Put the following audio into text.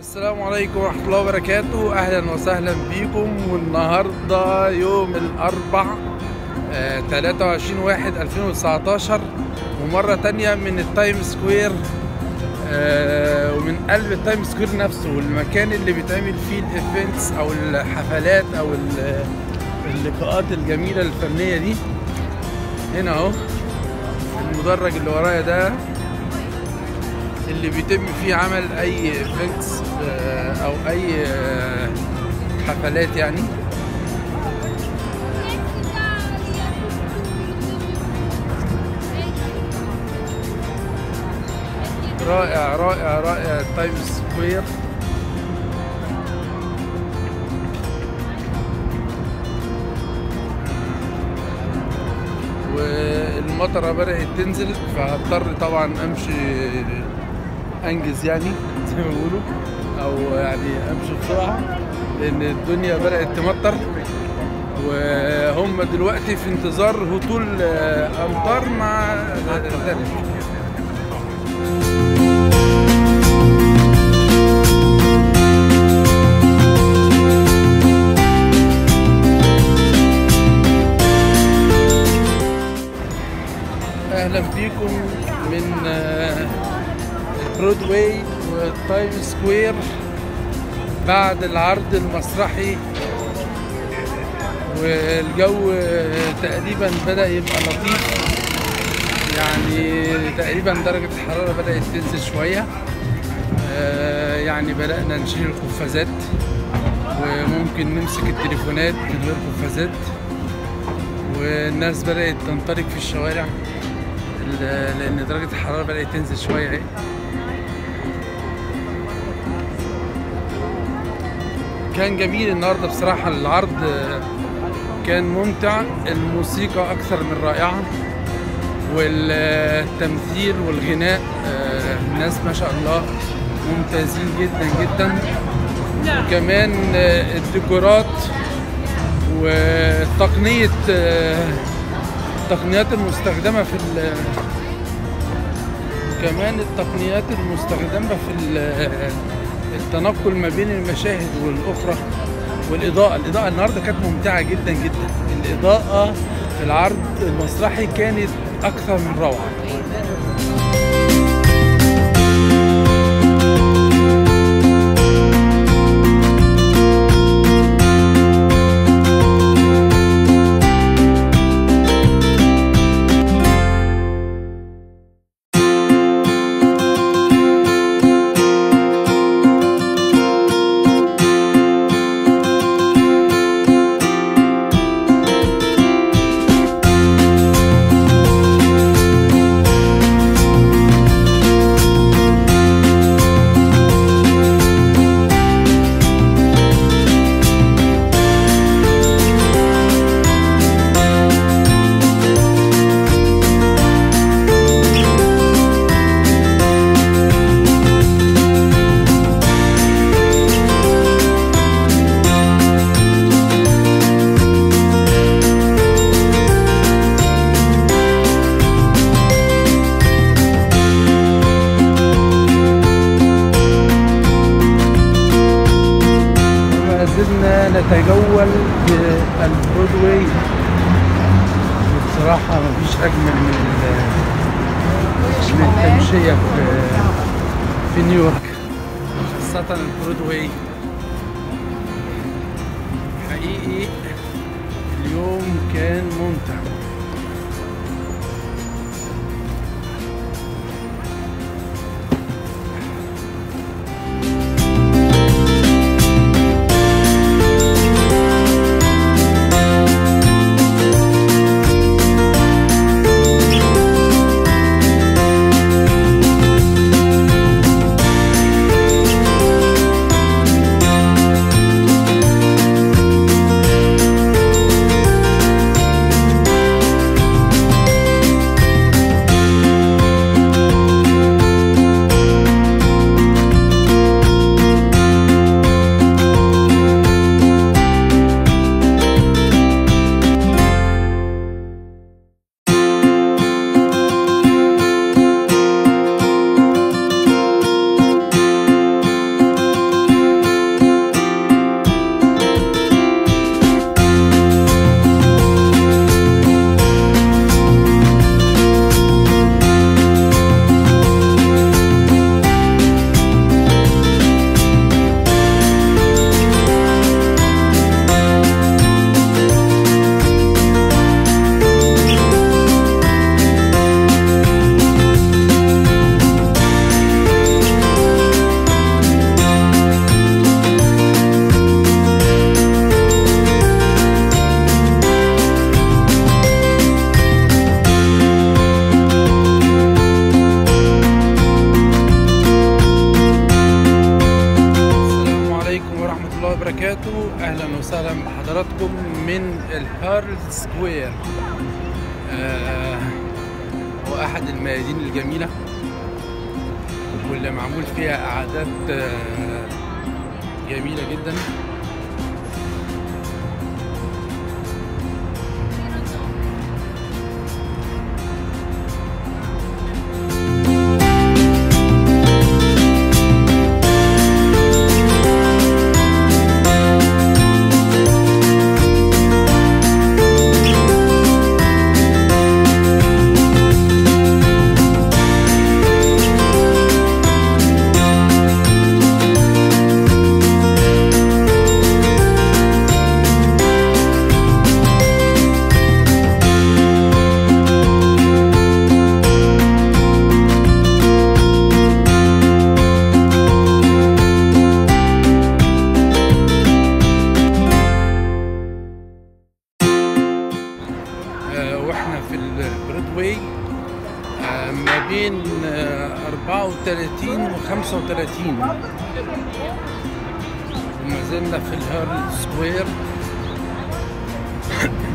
السلام عليكم ورحمة الله وبركاته أهلا وسهلا بيكم والنهاردة يوم الأربع آه، 23 واحد 2019 ومرة تانية من التايم سكوير آه، ومن قلب التايم سكوير نفسه المكان اللي بيتعمل فيه الايفنتس أو الحفلات أو ال- اللقاءات الجميلة الفنية دي هنا أهو المدرج اللي ورايا ده اللي بيتم فيه عمل اي ايفنتس او اي آه، حفلات يعني رائع رائع رائع تايم سكوير والمطره بدأت تنزل فهضطر طبعا امشي انجز يعني زي ما بيقولوا او يعني امشي بسرعه لان الدنيا بدات تمطر وهم دلوقتي في انتظار هطول آه، امطار مع ذلك اهلا بيكم من آه، برودواي والتايم سكوير بعد العرض المسرحي والجو تقريبا بدأ يبقى لطيف يعني تقريبا درجة الحرارة بدأت تنزل شوية آه، يعني بدأنا نشيل القفازات وممكن نمسك التليفونات من غير قفازات والناس بدأت تنطلق في الشوارع ل- لأن درجة الحرارة بدأت تنزل شوية اهي كان جميل النهارده بصراحة العرض آه، كان ممتع الموسيقى أكثر من رائعة والتمثيل والغناء آه، الناس ما شاء الله ممتازين جدا جدا وكمان آه، الديكورات وتقنية آه، التقنيات المستخدمة في ال- وكمان التقنيات المستخدمة في ال- التنقل ما بين المشاهد والأخرى والإضاءة الإضاءة النهاردة كانت ممتعة جدا جدا الإضاءة في العرض المسرحي كانت أكثر من روعة ما زلنا نتجول بالبرودواي بصراحة مفيش أجمل من ال- من التمشية في في نيويورك خاصة البرودواي حقيقي اليوم كان ممتع الله وبركاته اهلا وسهلا بحضراتكم من الهارل سكوير آه هو احد الميادين الجميله واللي معمول فيها قعدات آه جميله جدا آه، واحنا في البرودواي آه، ما بين آه، 34 و 35 وما زلنا في الهارل سكوير